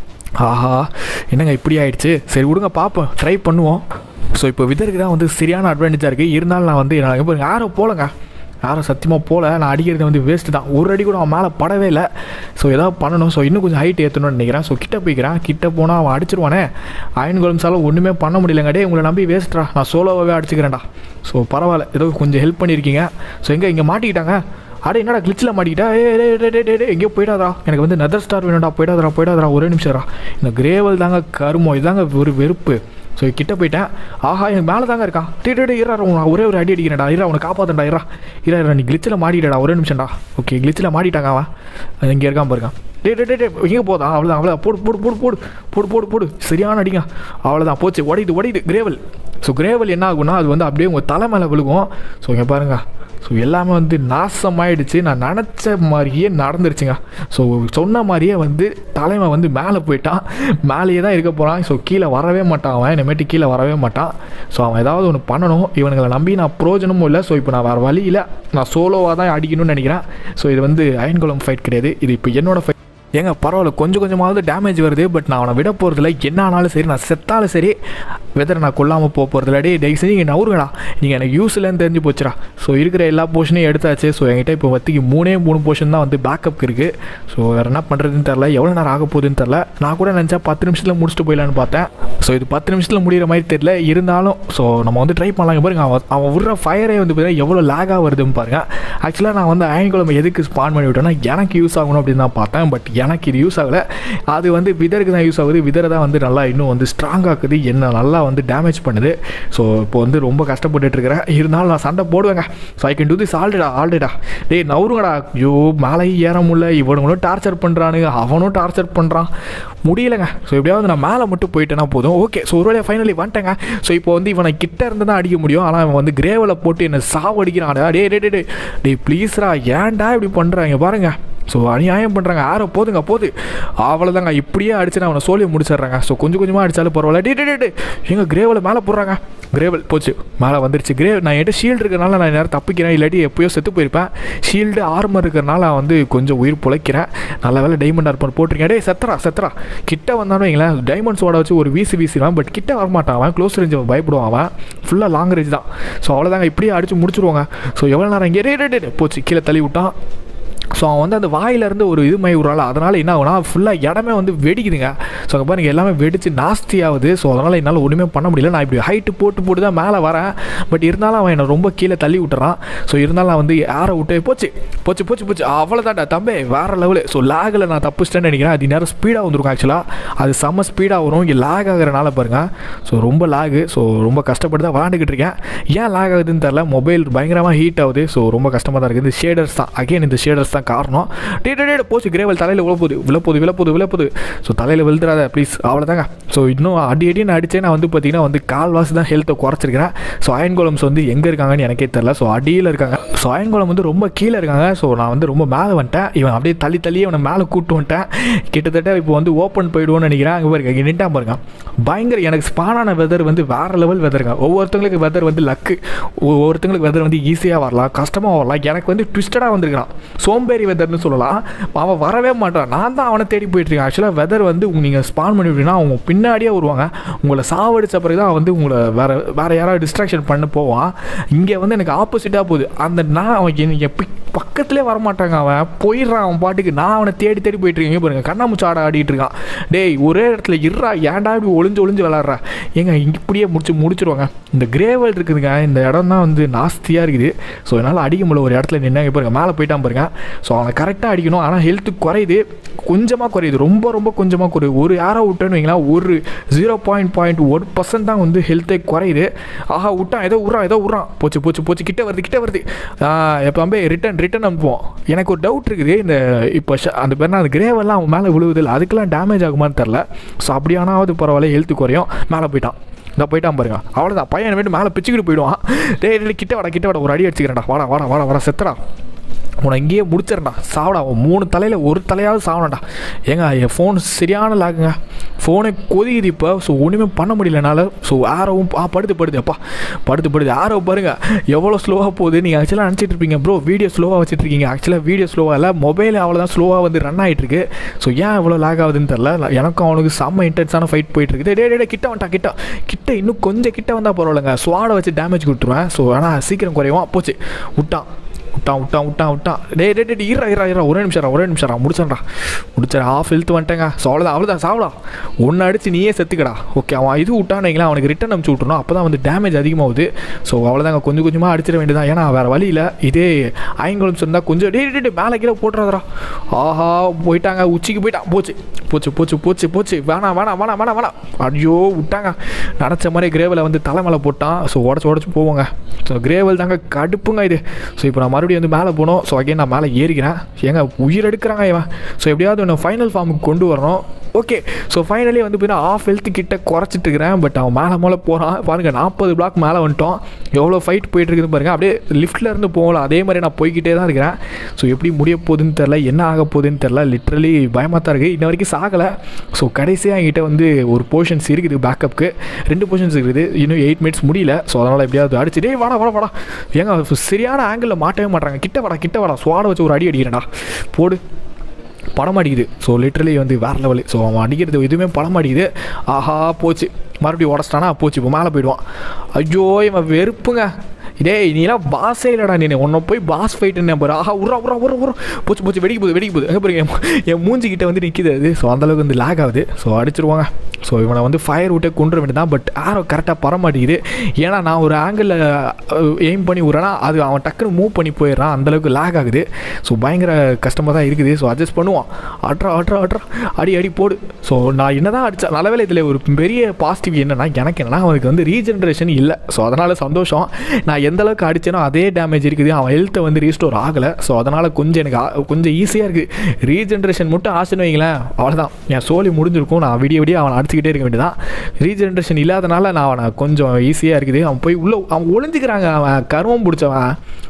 ஆஹா என்னங்க இப்படி ஆயிடுச்சு சரி விடுங்க பார்ப்போம் ட்ரை பண்ணுவோம் ஸோ இப்போ விதருக்கு தான் வந்து சரியான அட்வான்டேஜாக இருக்குது இருந்தாலும் நான் வந்து நான் இப்போ யாரும் போலங்க யாரும் சத்தியமாக போகல நான் அடிக்கிறது வந்து வேஸ்ட்டு தான் ஒரு அடி கூட அவன் மேலே படவே இல்லை ஸோ ஏதாவது பண்ணணும் ஸோ இன்னும் கொஞ்சம் ஹைட் ஏற்றணும்னு நினைக்கிறேன் ஸோ கிட்ட போய்க்கிறேன் கிட்ட போனால் அவன் அடிச்சிருவானே அயன் கோலம்ஸால ஒன்றுமே பண்ண முடியலங்க டே உங்களை நம்பி வேஸ்ட்ரா நான் சோலோவாகவே அடிச்சுக்கிறேன்டா ஸோ பரவாயில்ல ஏதோ கொஞ்சம் ஹெல்ப் பண்ணியிருக்கீங்க ஸோ எங்கே இங்கே மாட்டிக்கிட்டாங்க அட என்னடா கிளிச்சில் மாட்டிக்கிட்டா ஏ டே டே டே டே டே எங்கேயோ போயிடாதா எனக்கு வந்து நெதர் ஸ்டார் வேணும்டா போயிடாதடா போயிடாதடா ஒரே நிமிஷம்டா இந்த கிரேவல் தாங்க கருமம் இதாங்க ஒரு வெறுப்பு ஸோ கிட்ட போயிட்டேன் ஆஹா எனக்கு மேலே தாங்க இருக்கான் டே டே டே இரா நான் ஒரே ஒரு அடி அடிக்கிறேன்டா இரா அவனை காப்பாத்தண்டா இரா இரா இரா நீ கிளிச்சில் மாட்டிடா ஒரே நிமிஷம்டா ஓகே கிளிச்சில் மாட்டிட்டாங்க அவன் இங்கே இருக்கான் பாருங்க டே டே டே டே எங்கே போதா அவ்வளோதான் அவ்வளோதான் போடு போடு போடு போடு போடு போடு போடு சரியான அடிங்க அவ்வளோதான் போச்சு உடையுது உடையுது கிரேவல் ஸோ கிரேவல் என்ன ஆகும்னா அது வந்து அப்படியே உங்கள் தலை மேலே விழுகும் ஸோ இங்கே பாருங்கள் ஸோ எல்லாமே வந்து நாசமாயிடுச்சு நான் நினச்ச மாதிரியே நடந்துருச்சுங்க ஸோ சொன்ன மாதிரியே வந்து தலைமை வந்து மேலே போயிட்டான் மேலேயே தான் இருக்க போகிறான் ஸோ கீழே வரவே மாட்டான் அவன் இனிமேட்டு கீழே வரவே மாட்டான் ஸோ அவன் ஏதாவது ஒன்று பண்ணணும் இவனுங்களை நம்பி நான் ப்ரோஜனமும் இல்லை ஸோ இப்போ நான் வேறு வழி இல்லை நான் சோலோவாக தான் அடிக்கணும்னு நினைக்கிறேன் ஸோ இது வந்து அயன்குளம் ஃபைட் கிடையாது இது இப்போ என்னோட ஃபைட் ஏங்க பரவாயில்ல கொஞ்சம் கொஞ்சமாவது டேமேஜ் வருது பட் நான் அவனை விட போகிறதில்ல என்ன ஆனாலும் சரி நான் செத்தாலும் சரி வெதர் நான் கொல்லாமல் போக போகிறதில்ல டே டே சரி நீங்கள் நவுருங்கடா நீங்கள் எனக்கு யூஸ் இல்லைன்னு தெரிஞ்சு போச்சுடா ஸோ இருக்கிற எல்லா போர்ஷனையும் எடுத்தாச்சு ஸோ என்கிட்ட இப்போ வத்திக்கு மூணே மூணு போர்ஷன் தான் வந்து பேக்கப் இருக்குது ஸோ வேறு என்ன பண்ணுறதுன்னு தெரில எவ்வளோ நேரம் ஆக போகுதுன்னு தெரில நான் கூட நினச்சா பத்து நிமிஷத்தில் முடிச்சுட்டு போயிடலான்னு பார்த்தேன் ஸோ இது பத்து நிமிஷத்தில் முடிகிற மாதிரி தெரியல இருந்தாலும் ஸோ நம்ம வந்து ட்ரை பண்ணலாம் இங்க பாருங்க அவன் அவன் விடுற ஃபயரே வந்து பார்த்தீங்கன்னா எவ்வளோ லேகாக வருதுன்னு பாருங்க ஆக்சுவலாக நான் வந்து அயன்குளம் எதுக்கு ஸ்பான் பண்ணி விட்டேன்னா எனக்கு யூஸ் ஆகணும் அப்படின்னு தான் பார்த்தேன் பட் எனக்கு இது யூஸ் ஆகலை அது வந்து விதருக்கு தான் யூஸ் ஆகுது விதரை தான் வந்து நல்லா இன்னும் வந்து ஸ்ட்ராங் ஆக்குது என்ன நல்லா வந்து டேமேஜ் பண்ணுது ஸோ இப்போ வந்து ரொம்ப கஷ்டப்பட்டுட்டு இருக்கிறேன் இருந்தாலும் நான் சண்டை போடுவேங்க so I can do this ஆல்ரெடா ஆல்ரெடா டேய் நவருங்கடா ஐயோ மேலே ஏற முடியல இவனுங்களும் டார்ச்சர் பண்ணுறானுங்க அவனும் டார்ச்சர் பண்ணுறான் முடியலைங்க ஸோ எப்படியாவது நான் மேலே மட்டும் போயிட்டேன்னா போதும் ஓகே ஸோ ஒரு ஃபைனலி வந்துட்டேங்க ஸோ இப்போ வந்து இவனை கிட்ட இருந்து தான் அடிக்க முடியும் ஆனால் அவன் வந்து கிரேவில் போட்டு என்னை சாவடிக்கிறான் டே டே டே டே டே ப்ளீஸ்ரா ஏன்டா இப்படி பண்ணுறாங்க பாருங்க ஸோ அநியாயம் பண்ணுறாங்க ஆரோ போதுங்க போது அவ்வளோதாங்க இப்படியே அடிச்சு நான் அவனை சோழியை முடிச்சிடுறாங்க ஸோ கொஞ்சம் கொஞ்சமாக அடித்தாலும் பரவாயில்ல டே டே டே எங்கள் கிரேவலை மேலே போடுறாங்க கிரேவல் போச்சு மேலே வந்துருச்சு கிரே நான் என்கிட்ட ஷீல்டு இருக்கிறனால நான் நேரம் தப்பிக்கிறேன் இல்லாட்டி எப்பயோ செத்து போயிருப்பேன் ஷீல்டு ஆர்மர் இருக்கிறனால நான் வந்து கொஞ்சம் உயிர் பிழைக்கிறேன் நல்ல வேலை டைமண்ட் ஆர்மர் போட்டிருக்கேன் டே செத்துறா செத்துறா கிட்ட வந்தானு வைங்களேன் டைமண்ட் சோட வச்சு ஒரு வீசி வீசிடுவான் பட் கிட்ட வரமாட்டான் அவன் க்ளோஸ் ரேஞ்ச் பயப்படுவான் அவன் ஃபுல்லாக லாங் ரேஞ்ச் தான் ஸோ அவ்வளோதாங்க இப்படியே அடிச்சு முடிச்சிருவாங்க ஸோ எவ்வளோ நேரம் இங்கே ரே ரே, ரே, ரே, போச்சு கீழே தள்ளி விட்டான் ஸோ அவன் வந்து அந்த வாயிலேருந்து ஒரு இது மை விட்றாள் அதனால் என்ன ஆகுனா ஃபுல்லாக இடமே வந்து வெடிக்குதுங்க ஸோ அங்கே பாருங்க எல்லாமே வெடிச்சு நாஸ்தி ஆகுது ஸோ அதனால் என்னால் ஒன்றுமே பண்ண முடியல நான் இப்படி ஹைட்டு போட்டு போட்டு தான் மேலே வரேன் பட் இருந்தாலும் அவன் என்னை ரொம்ப கீழே தள்ளி விட்டுறான் ஸோ இருந்தாலும் நான் வந்து யாரை விட்டு போச்சு போச்சு போச்சு போச்சு அவ்வளோதான்டா தம்பி வேறு லெவலு ஸோ லேகில் நான் தப்பிச்சிட்டேன்னு நினைக்கிறேன் அது நேரம் ஸ்பீடாக வந்துருக்கும் ஆக்சுவலாக அது செம்ம ஸ்பீடாக வரும் இங்கே லேக் ஆகிறனால பாருங்கள் ஸோ ரொம்ப லேகு ஸோ ரொம்ப கஷ்டப்பட்டு தான் விளாண்டுக்கிட்டு இருக்கேன் ஏன் லேக் ஆகுதுன்னு தெரில மொபைல் பயங்கரமாக ஹீட் ஆகுது ஸோ ரொம்ப கஷ்டமாக தான் இருக்குது இந்த ஷேடர்ஸ் தான் அகைன் இந்த ஷேடர்ஸ் தான் காரணம் டே டே டே போச்சு கிரேவல் தலையில் விழப்போகுது விழப்போகுது விழப்போகுது விழப்போகுது ஸோ தலையில் விழுந்துடாத ப்ளீஸ் அவ்வளோதாங்க ஸோ இன்னும் அடி அடி நான் அடித்தே நான் வந்து பார்த்தீங்கன்னா வந்து கால்வாசி தான் ஹெல்த்தை குறைச்சிருக்கிறேன் ஸோ அயன் கோலம்ஸ் வந்து எங்கே இருக்காங்கன்னு எனக்கே தெரில ஸோ அடியில் இருக்காங்க ஸோ அயன் கோலம் வந்து ரொம்ப கீழே இருக்காங்க ஸோ நான் வந்து ரொம்ப மேலே வந்துட்டேன் இவன் அப்படியே தள்ளி தள்ளி அவனை மேலே கூட்டு வந்துட்டேன் கிட்டத்தட்ட இப்போ வந்து ஓப்பன் போயிடுவோன்னு நினைக்கிறேன் அங்கே பாருங்க இங்கே நின்ட்டா பாருங்க பயங்கர எனக்கு ஸ்பானான வெதர் வந்து வேறு லெவல் வெதருங்க ஒவ்வொருத்தங்களுக்கு வெதர் வந்து லக்கு ஒவ்வொருத்தங்களுக்கு வெதர் வந்து ஈஸியாக வரலாம் கஷ்டமாக வரலாம் எனக்கு வந்து ட்விஸ்டடாக வந்திருக்கான் சோம்பேறி வெதர்னு சொல்லலாம் அவன் வரவே மாட்டான் நான் தான் அவனை தேடி போயிட்டுருக்கேன் ஆக்சுவலாக வெதர் வந்து நீங்கள் ஸ்பான் பண்ணி விட்டீங்கன்னா அவங்க பின்னாடியே வருவாங்க உங்களை சாவடிச்ச பிறகு தான் வந்து உங்களை வேறு வேறு யாராவது டிஸ்ட்ராக்ஷன் பண்ண போவான் இங்கே வந்து எனக்கு ஆப்போசிட்டாக போகுது அந்த நான் அவன் என்ன எப்போ பக்கத்துலேயே வரமாட்டாங்க அவன் போயிடுறான் அவன் பாட்டுக்கு நான் அவனை தேடி தேடி போயிட்டு இருக்கேன் இங்க பாருங்க கண்ணாமூச்சி ஆட ஆடிட்டு இருக்கான் டேய் ஒரே இடத்துல இருறா ஏன்டா இப்படி ஒளிஞ்சு ஒளிஞ்சு விளாட்றா ஏங்க இங்க இப்படியே முடிச்சு முடிச்சிருவாங்க இந்த கிரேவல் இருக்குதுங்க இந்த இடம் தான் வந்து நாஸ்தியாக இருக்குது ஸோ என்னால் அடிக்க முடியல ஒரு இடத்துல நின்று பாருங்க மேலே போயிட்டான் பாருங்க ஸோ அவனை கரெக்டாக அடிக்கணும் ஆனால் ஹெல்த்து குறையுது கொஞ்சமாக குறையுது ரொம்ப ரொம்ப கொஞ்சமாக குறையுது ஒரு யாரோ விட்டேன்னு வைங்களேன் ஒரு ஜீரோ பாயிண்ட் பாயிண்ட் ஒரு பர்சன்ட் தான் வந்து ஹெல்த்தே குறையுது ஆஹா விட்டான் ஏதோ விட்றான் ஏதோ விட்றான் போச்சு போச்சு போச்சு கிட்ட வருது கிட்ட வருது எப்போ ரிட்டன் ரிட்டன் அனுப்புவோம் எனக்கு ஒரு டவுட் இருக்குது இந்த இப்போ ஷ- அந்த பேர் அந்த கிரேவெல்லாம் அவன் மேலே விழுவுதில்ல அதுக்கெல்லாம் டேமேஜ் ஆகுமான்னு தெரில ஸோ அப்படியானாவது பரவாயில்ல ஹெல்த்து குறையும் மேலே போயிட்டான் இந்த போயிட்டான் பாருங்க அவ்வளோதான் பையன் வேணும் மேலே பிச்சுக்கிட்டு போயிடுவான் டேய் டேய், கிட்ட வாடா கிட்ட வாடா ஒரு அடி அடிச்சுக்கிறேன்டா வாடா வாடா வாடா வாடா செத்துடா உன்னை இங்கேயே முடிச்சிடண்டா சாவடா அவன் மூணு தலையில் ஒரு தலையாவது சாவணடா ஏங்க என் ஃபோன் சரியான லாக்குங்க ஃபோனை கொதிக்குது இப்போ ஸோ ஒன்றுமே பண்ண முடியல என்னால் ஸோ ஆரோவும் ஆ படுத்து படுது அப்பா படுத்து படுது ஆரோ பாருங்க எவ்வளோ ஸ்லோவாக போகுது நீங்கள் ஆக்சுவலாக நினச்சிட்டு இருப்பீங்க ப்ரோ வீடியோ ஸ்லோவாக வச்சுட்டு இருக்கீங்க ஆக்சுவலாக வீடியோ ஸ்லோவாக இல்லை மொபைல் அவ்வளோதான் ஸ்லோவாக வந்து ரன் ஆகிட்டு இருக்கு ஸோ ஏன் இவ்வளோ லாக் ஆகுதுன்னு தெரில எனக்கும் அவனுக்கு செம்ம இன்டென்ஸான ஃபைட் போயிட்டு இருக்குது டே டே, டே கிட்ட வந்துட்டா கிட்ட கிட்ட இன்னும் கொஞ்சம் கிட்ட வந்தால் பரவாயில்லைங்க ஸ்வாடை வச்சு டேமேஜ் கொடுத்துருவேன் ஸோ ஆனால் சீக்கிரம் குறையும் போச்சு விட்டான் விட்டான் விட்டான் விட்டான் விட்டான் டேய் டே டே ஈரா ஈரா ஈரா ஒரே நிமிஷம் ஒரே நிமிஷம் முடிச்சேன்டா முடிச்சேன் ஆஃப் ஹெல்த் வந்துட்டேங்க ஸோ அவ்வளோதான் அவ்வளோதான் சாவலாம் ஒன்று அடிச்சு நீயே செத்துக்கடா ஓகே அவன் இது விட்டான்னு வைங்களேன் அவனுக்கு ரிட்டன் அனுப்பிச்சு விட்றணும் அப்போ தான் வந்து டேமேஜ் அதிகமாகுது ஸோ அவ்வளோதாங்க கொஞ்சம் கொஞ்சமாக அடிச்சிட வேண்டியதான் ஏன்னா வேறு வழியில் இதே ஐங்குளம்ஸ் இருந்தால் கொஞ்சம் டே டே, டே மேலே கீழே போட்டுறாதரா ஆஹா போயிட்டாங்க உச்சிக்கு போயிட்டான் போச்சு போச்சு போச்சு போச்சு போச்சு வேணாம் வேணாம் வேணாம் வேணாம் வேணாம் ஐயோ விட்டாங்க நினச்ச மாதிரி கிரேவலை வந்து தலை மேலே போட்டான் ஸோ உடச்சி உடச்சி போவோங்க ஸோ கிரேவல் தாங்க கடுப்புங்க இது ஸோ இப்போ நான் மறுபடியும் வந்து மேலே போனோம் ஸோ அகைன் நான் மேலே ஏறிக்கிறேன் ஏங்க உயிர் எடுக்கிறாங்க இவன் ஸோ எப்படியாவது ஒன்று ஃபைனல் ஃபார்முக்கு கொண்டு வரணும் ஓகே ஸோ ஃபைனலி வந்து பார்த்தீங்கன்னா ஆஃப் ஹெல்த் கிட்ட குறைச்சிட்டு இருக்கிறேன் பட் அவன் மேலே மேலே போகிறான் பாருங்கள் நாற்பது பிளாக் மேலே வந்துட்டோம் எவ்வளோ ஃபைட் போயிட்டு இருக்குது பாருங்கள் அப்படியே லிஃப்ட்டில் இருந்து போகலாம் அதே மாதிரி நான் போய்கிட்டே தான் இருக்கிறேன் ஸோ எப்படி முடிய போகுதுன்னு தெரில என்ன ஆக போகுதுன்னு தெரில லிட்ரலி பயமாக தான் இருக்குது இன்ன வரைக்கும் சாகலை ஸோ கடைசியாக என்கிட்ட வந்து ஒரு போர்ஷன்ஸ் இருக்குது பேக்கப்புக்கு ரெண்டு போர்ஷன்ஸ் இருக்குது இன்னும் எயிட் மினிட்ஸ் முடியல ஸோ அதனால் எப்படியாவது அடிச்சு டேய் வாடா வாடா வாடா ஏங்க சரியான ஆங்கிளில் மாட்டவே மாட்டாங்க கிட்ட வாடா கிட்ட வாடா சுவாட வச்சு ஒரு அடி அடிக்கிறேன்டா போடு படம் அடிக்குது ஸோ லிட்ரலி வந்து வேறு லெவலு ஸோ அவன் அடிக்கிறது எதுவுமே படம் அடிக்குது ஆஹா போச்சு மறுபடியும் உடச்சிட்டானா போச்சு இப்போ மேலே போயிடுவான் ஐயோ இவன் வெறுப்புங்க டேய் நீலாம் பாஸே இல்லைடா நீ உன்னை போய் பாஸ் ஃபைட்டுன்னு பாரு ஆஹா உரா உரா உரா உரா போச்சு போச்சு வெடிக்க போகுது வெடிக்க போகுது எங்கே பாருங்க என் மூ- என் மூஞ்சிக்கிட்ட வந்து நிற்கிது அது ஸோ அந்தளவுக்கு வந்து லேக் ஆகுது ஸோ அடிச்சிருவாங்க ஸோ இவனை வந்து ஃபயர் விட்டே கொண்டு வேண்டியதான் பட் ஆரோ கரெக்டாக பர மாட்டேங்குது ஏன்னா நான் ஒரு ஆங்கிளில் எய்ம் பண்ணி விட்றேன்னா அது அவன் டக்குன்னு மூவ் பண்ணி போயிடுறான் அந்தளவுக்கு லேக் ஆகுது ஸோ பயங்கர கஷ்டமாக தான் இருக்குது ஸோ அட்ஜஸ்ட் பண்ணுவான் அட்ரா அட்ரா அட்ரா அடி அடி போடு ஸோ நான் என்ன தான் அடித்தா நல்லவேளை இதில் ஒரு பெரிய பாசிட்டிவ் என்னன்னா எனக்கு என்னன்னா அவனுக்கு வந்து ரீஜென்ரேஷன் இல்லை ஸோ அதனால் சந்தோஷம் நான் எந்த அளவுக்கு அடிச்சேனோ அதே டேமேஜ் இருக்குது அவன் ஹெல்த்தை வந்து ரீஸ்டோர் ஆகலை ஸோ அதனால் கொஞ்சம் எனக்கு ஆ- கொஞ்சம் ஈஸியாக இருக்குது ரீஜென்ரேஷன் மட்டும் ஆச்சுன்னு வைங்களேன் அவ்வளோதான் என் சோலி முடிஞ்சிருக்கும் நான் விடிய விடிய அவனை அடிச்சுக்கிட்டே இருக்க வேண்டியதான் ரீஜென்ரேஷன் இல்லாதனால நான் அவனை கொஞ்சம் ஈஸியாக இருக்குது அவன் போய் உள்ளே அவன் ஒளிஞ்சிக்கிறாங்க அவன் கருவம் பிடிச்சவன்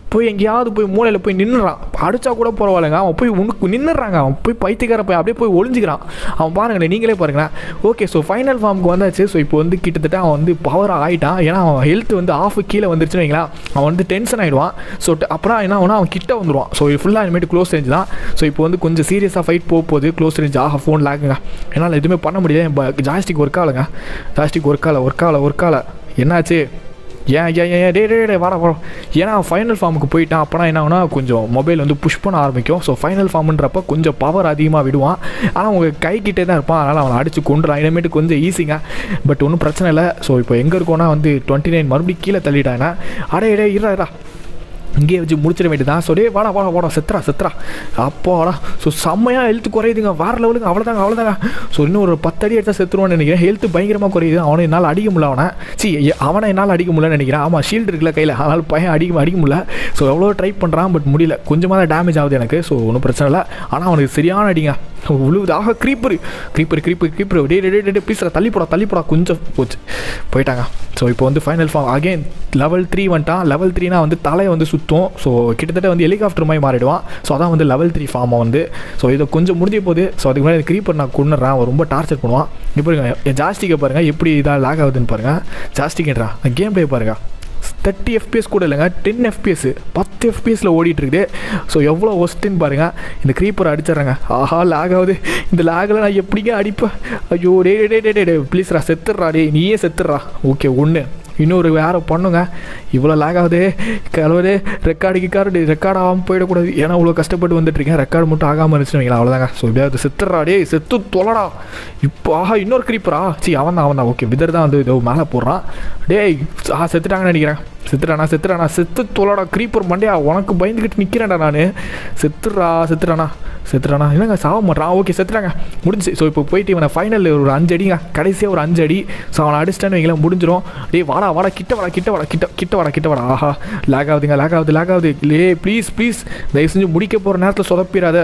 போய் எங்கேயாவது போய் மூலையில் போய் நின்றுறான் அடித்தா கூட பரவாயில்லைங்க அவன் போய் உனக்கு நின்றுறாங்க அவன் போய் பைத்தியக்கார போய் அப்படியே போய் ஒளிஞ்சிக்கிறான் அவன் பாருங்களேன் நீங்களே பாருங்களேன் ஓகே ஸோ ஃபைனல் ஃபார்முக்கு வந்தாச்சு ஸோ இப்போ வந்து கிட்டத்தட்ட அவன் வந்து பவர் ஆகிட்டான் ஏன்னா அவன் ஹெல்த் வந்து ஆஃப் கீழே வந்துருச்சுன்னு வைங்களேன் அவன் வந்து டென்ஷன் ஆகிடுவான் ஸோ அப்புறம் என்ன ஆகுனா அவன் கிட்ட வந்துடுவான் ஸோ ஃபுல்லாக இனிமேட்டு க்ளோஸ் ரேஞ்ச் தான் ஸோ இப்போ வந்து கொஞ்சம் சீரியஸாக ஃபைட் போக போகுது க்ளோஸ் ரேஞ்ச் ஆக ஃபோன் லாக்குங்க என்னால் எதுவுமே பண்ண முடியல ஜாஸ்டிக் ஒர்க் ஆகலைங்க ஜாஸ்டிக் ஒர்க் ஆகலை ஒர்க் ஆகலை ஒர்க் ஆகலை என்னாச்சு ஏன் ஏன் ஏன் டே டே டே வாடா வாடா ஏன்னா ஃபைனல் ஃபார்முக்கு போயிட்டான் அப்போனா என்ன ஆகுனா கொஞ்சம் மொபைல் வந்து புஷ் பண்ண ஆரம்பிக்கும் ஸோ ஃபைனல் ஃபார்முன்றப்ப கொஞ்சம் பவர் அதிகமாக விடுவான் ஆனால் உங்கள் கைக்கிட்டே தான் இருப்பான் அதனால் அவனை அடித்து கொண்டுறான் இனிமேட்டு கொஞ்சம் ஈஸிங்க பட் ஒன்றும் பிரச்சனை இல்லை ஸோ இப்போ எங்கே இருக்கோன்னா வந்து டுவெண்ட்டி நைன் மறுபடியும் கீழே தள்ளிட்டாங்கன்னா அடே டே இரா இரா இங்கேயே வச்சு முடிச்சிட வேண்டியதான் ஸோ டே வாடா வாடா வாடா செத்துறா செத்துறா அப்போடா ஸோ செம்மையாக ஹெல்த் குறையுதுங்க வேற லெவலுங்க அவ்வளோதாங்க அவ்வளோதாங்க ஸோ இன்னும் ஒரு பத்து அடி எடுத்தால் செத்துருவான்னு நினைக்கிறேன் ஹெல்த் பயங்கரமாக குறையுது அவனை என்னால் அடிக்க முடியல அவனை சி அவனை என்னால் அடிக்க முடியலன்னு நினைக்கிறேன் ஆமாம் ஷீல்டு இருக்குல்ல கையில் அதனால் பையன் அடிக்க அடிக்க முடியல ஸோ எவ்வளோ ட்ரை பண்ணுறான் பட் முடியல கொஞ்சமாக தான் டேமேஜ் ஆகுது எனக்கு ஸோ ஒன்றும் பிரச்சனை இல்லை ஆனால் அவனுக்கு சரியான அடிங்க உழுவுது ஆக க்ரீப்பர் க்ரீப்பர் க்ரீப்பர் க்ரீப்பர் டே டே டே ப்ளீஸ் தள்ளி போடா தள்ளி போடா கொஞ்சம் போச்சு போயிட்டாங்க ஸோ இப்போ வந்து final form again level three வந்துட்டான் லெவல் த்ரீனா வந்து தலையை வந்து சுற்றும் ஸோ கிட்டத்தட்ட வந்து ஹெலிகாப்டர் மாதிரி மாறிடுவான் ஸோ அதான் வந்து லெவல் த்ரீ ஃபார்மை வந்து ஸோ இதை கொஞ்சம் முடிஞ்ச போது ஸோ அதுக்கு முன்னாடி க்ரீப்பர் நான் கொண்டுறேன் அவன் ரொம்ப டார்ச்சர் பண்ணுவான் இப்போ பாருங்க என் ஜாஸ்டிக்கை பாருங்கள் எப்படி இதாக லாக் ஆகுதுன்னு பாருங்கள் ஜாஸ்டிக்ன்றா கேம் ப்ளே பாருங்கள் தேர்ட்டி எஃபிஎஸ் கூட இல்லைங்க டென் எஃபிஎஸ் பத்து எஃபிஎஸில் ஓடிட்டு இருக்குது ஸோ எவ்வளோ ஒஸ்ட்டுன்னு பாருங்கள் இந்த க்ரீப்பர் அடிச்சிட்றாங்க ஆஹா லாக் ஆகுது இந்த லாகில் நான் எப்படிங்க அடிப்பேன் ஐயோ டே டே டே டே டே ப்ளீஸ்ரா செத்துடுறா டே நீயே செத்துடுறா ஓகே ஒன்று இன்னொரு வேறு பண்ணுங்க இவ்வளோ லாக் ஆகுது கலவரே ரெக்கார்டு கிக்கார்டு ரெக்கார்ட் ஆகாமல் போயிடக்கூடாது ஏன்னா இவ்வளோ கஷ்டப்பட்டு வந்துட்டுருக்கேன் ரெக்கார்டு மட்டும் ஆகாமல் இருந்துச்சுன்னு வைங்களா அவ்வளோதாங்க ஸோ எப்படியாவது செத்துடுறா டே செத்து தொலைடா இப்போ ஆஹா இன்னொரு க்ரீப்பரா சி அவன் தான் அவன் தான் ஓகே விதர் தான் வந்து இதோ மேலே போடுறான் டேய் ஆ செத்துட்டாங்கன்னு நினைக்கிறேன் செத்துட்டானா செத்துட்டானா செத்து தொலைடா க்ரீப்பர் மண்டையா உனக்கு பயந்துக்கிட்டு நிற்கிறேன்டா நான் செத்துடுறா செத்துட்டானா செத்துட்டானா என்னங்க சாக மாட்டான் ஓகே செத்துட்டாங்க முடிஞ்சு ஸோ இப்போ போயிட்டு இவனை ஃபைனல் ஒரு அஞ்சு அடிங்க கடைசியாக ஒரு அஞ்சு அடி ஸோ அவனை அடிச்சிட்டான்னு வைங்களேன் முடிஞ்சிடும் டேய் வாடா வாடா கிட்ட வாடா கிட்ட வாடா கிட்ட கிட்ட வாடா கிட்ட வாடா ஆஹா லேக் ஆகுதுங்க லேக் ஆகுது லேக் ஆகுது லே ப்ளீஸ் ப்ளீஸ் தயவு செஞ்சு முடிக்க போகிற நேரத்தில் சொதப்பிடாத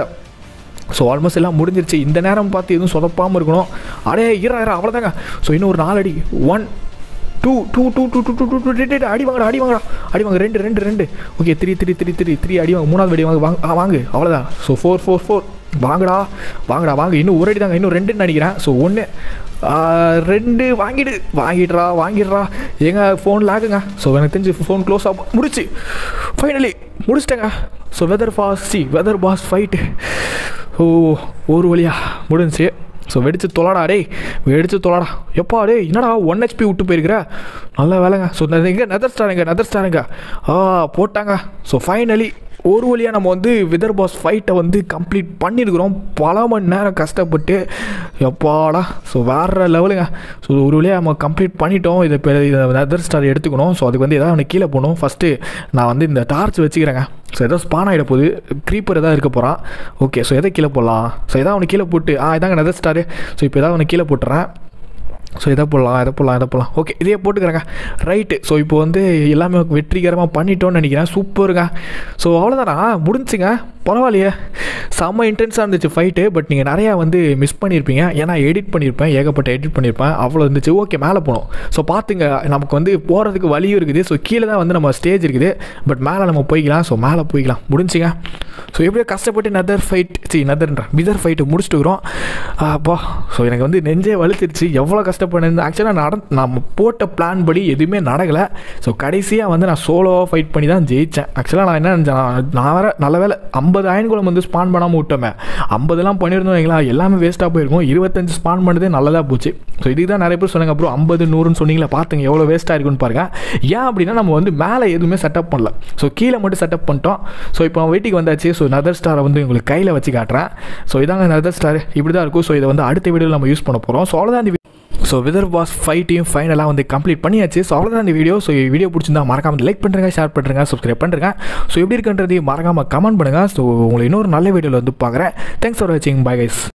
ஸோ ஆல்மோஸ்ட் எல்லாம் முடிஞ்சிருச்சு இந்த நேரம் பார்த்து எதுவும் சொதப்பாமல் இருக்கணும் அடே ஈரா ஈரா அவ்வளோதாங்க ஸோ இன்னும் ஒரு நாலு அடி one two two two two two two two two two அடி வாங்கடா அடி வாங்கடா அடி வாங்க ரெண்டு ரெண்டு ரெண்டு okay three three three three three அடி வாங்க மூணாவது அடி வாங்க வாங்க ஆ, வாங்கு அவ்வளோதான் ஸோ ஃபோர் ஃபோர் ஃபோர் வாங்கடா வாங்கடா வாங்க இன்னும் ஒரு அடி தாங்க இன்னும் ரெண்டுன்னு நினைக்கிறேன் ஸோ ஒன்று ரெண்டு வாங்கிடு வாங்கிடுறா வாங்கிடுறா எங்க ஃபோன் லாகுங்க ஸோ எனக்கு தெரிஞ்சு ஃபோன் க்ளோஸ் ஆகும் முடிச்சு ஃபைனலி முடிச்சிட்டேங்க ஸோ வெதர் பாஸ் சி வெதர் பாஸ் ஃபைட்டு ஓ ஒரு வழியா முடிஞ்சுச்சு ஸோ வெடிச்சு தொலாடா டேய் வெடிச்சு தொலாடா எப்பா டேய் என்னடா ஒன் ஹெச்பி விட்டு போயிருக்கிற நல்ல வேலைங்க ஸோ எங்கே நெதர் ஸ்டாருங்க நெதர் ஸ்டாருங்க ஆ போட்டாங்க ஸோ ஃபைனலி ஒரு வழியாக நம்ம வந்து விதர் பாஸ் ஃபைட்டை வந்து கம்ப்ளீட் பண்ணியிருக்கிறோம் பல மணி நேரம் கஷ்டப்பட்டு எப்பாடா ஸோ வேறு லெவலுங்க ஸோ ஒரு வழியாக நம்ம கம்ப்ளீட் பண்ணிட்டோம் இதை இப்போ இதை நெதர் ஸ்டார் எடுத்துக்கணும் ஸோ அதுக்கு வந்து எதாவது அவனை கீழே போகணும் ஃபஸ்ட்டு நான் வந்து இந்த டார்ச் வச்சுக்கிறேங்க ஸோ ஏதோ ஸ்பான் ஆகிட போகுது க்ரீப்பர் எதாவது இருக்க போகிறான் ஓகே ஸோ எதை கீழே போடலாம் ஸோ எதாவது அவனை கீழே போட்டு ஆ இதாங்க நெதர் ஸ்டாரு ஸோ இப்போ ஏதாவது அவனை கீழே போட்டுறேன் ஸோ இதை போடலாம் இதை போடலாம் இதை போடலாம் ஓகே இதையே போட்டுக்கிறேங்க ரைட்டு ஸோ இப்போ வந்து எல்லாமே வெற்றிகரமாக பண்ணிட்டோன்னு நினைக்கிறேன் சூப்பருங்க ஸோ அவ்வளோதானா முடிஞ்சுங்க பரவாயில்லையே செம்ம இன்டென்ஸாக இருந்துச்சு ஃபைட்டு பட் நீங்கள் நிறையா வந்து மிஸ் பண்ணியிருப்பீங்க ஏன்னா எடிட் பண்ணியிருப்பேன் ஏகப்பட்ட எடிட் பண்ணியிருப்பேன் அவ்வளோ இருந்துச்சு ஓகே மேலே போனோம் ஸோ பார்த்துங்க நமக்கு வந்து போகிறதுக்கு வழியும் இருக்குது ஸோ கீழே தான் வந்து நம்ம ஸ்டேஜ் இருக்குது பட் மேலே நம்ம போய்க்கலாம் ஸோ மேலே போய்க்கலாம் முடிஞ்சுங்க ஸோ எப்படியோ கஷ்டப்பட்டு நதர் ஃபைட் சி நதர்ன்ற விதர் ஃபைட்டு முடிச்சுட்டுக்கிறோம் அப்பா ஸோ எனக்கு வந்து நெஞ்சே வலுத்துருச்சு எவ்வளோ கஷ்டப்பட்டு ஆக்சுவலாக நட நம்ம போட்ட பிளான் படி எதுவுமே நடக்கலை ஸோ கடைசியாக வந்து நான் சோலோவாக ஃபைட் பண்ணி தான் ஜெயித்தேன் ஆக்சுவலாக நான் என்ன நினச்சேன் நான் நான் வேறு நல்ல வேலை ஐம்பது அயன்குளம் வந்து ஸ்பான் பண்ணாமல் விட்டோமே ஐம்பதுலாம் பண்ணியிருந்தோம் வைங்களா எல்லாமே வேஸ்ட்டாக போயிருக்கும் இருபத்தஞ்சு ஸ்பான் பண்ணதே நல்லதாக போச்சு ஸோ இதுக்கு தான் நிறைய பேர் சொன்னாங்க அப்புறம் ஐம்பது நூறுன்னு சொன்னீங்களா பார்த்துங்க எவ்வளோ வேஸ்ட்டாக இருக்குன்னு பாருங்க ஏன் அப்படின்னா நம்ம வந்து மேலே எதுவுமே செட்டப் பண்ணல ஸோ கீழே மட்டும் செட்டப் பண்ணிட்டோம் ஸோ இப்போ நான் வீட்டுக்கு வந்தாச்சு ஸோ நதர் ஸ்டாரை வந்து உங்களுக்கு கையில் வச்சு காட்டுறேன் ஸோ இதாங்க நதர் ஸ்டார் இப்படி தான் இருக்கும் ஸோ இதை வந்து அடுத்த வீடியோவில் நம்ம யூஸ் பண்ண போகிறோம் ஸோ அவ்வளோதான் இந்த ஸோ விதர் பாஸ் ஃபைட்டையும் ஃபைனலாக வந்து கம்ப்ளீட் பண்ணியாச்சு ஸோ அவ்வளோதான் இந்த வீடியோ ஸோ வீடியோ பிடிச்சிருந்தா மறக்காம லைக் பண்ணுறங்க ஷேர் பண்ணுறங்க சப்ஸ்கிரைப் பண்ணுறங்க ஸோ எப்படி இருக்குன்றதையும் மறக்காமல் கமெண்ட் பண்ணுங்கள் ஸோ உங்களை இன்னொரு நல்ல வீடியோவில் வந்து பார்க்குறேன் தேங்க்ஸ் ஃபார் வாட்சிங் பை கைஸ்